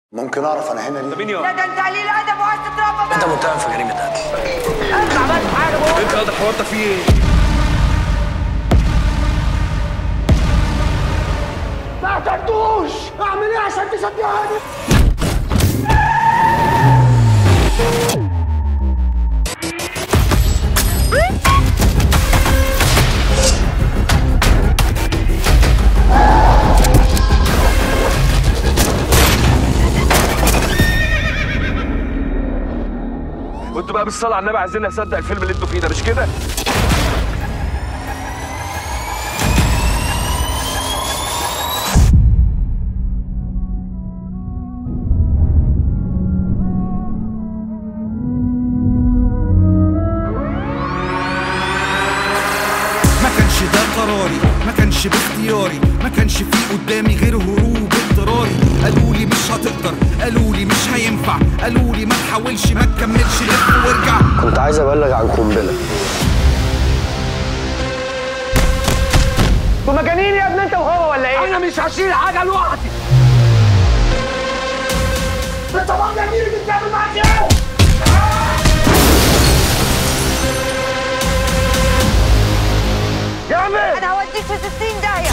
ممكن اعرف انا هنا ليه؟ مين ده يا ده انت قليل ادب وعايز تتربى انت بقى متهم في جريمه قتل ارجع بس حاجه بقول انت قاعد حوارتك فيه ايه ما قتلتوش اعمل ايه عشان تصدقني؟ وانتوا بقى بالصلاه على النبي عايزين نصدق الفيلم اللي انتوا فيه ده مش كده ما كانش ده قراري ما كانش باختياري ما كانش في قدامي غير هروب اضطراري قالوا لي مش هتقدر قالوا لي مش هينفع قالوا لي ما تحاولش ما تكملش لف وارجع كنت عايز ابلغ عن قنبله انتوا مجانين يا ابني انت وهو ولا ايه؟ انا مش هشيل حاجه لوحدي انت طبعا جميل بتعمل معاك ايه؟ يا عمي انا هوديك في 60 داهيه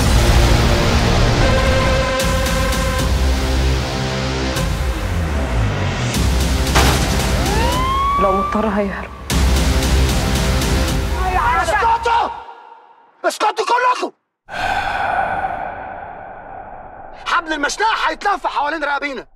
لو مضطر هيهرب اسكتوا اسكتوا كلكم حبل المشنقه هيتلف حوالين رقابينا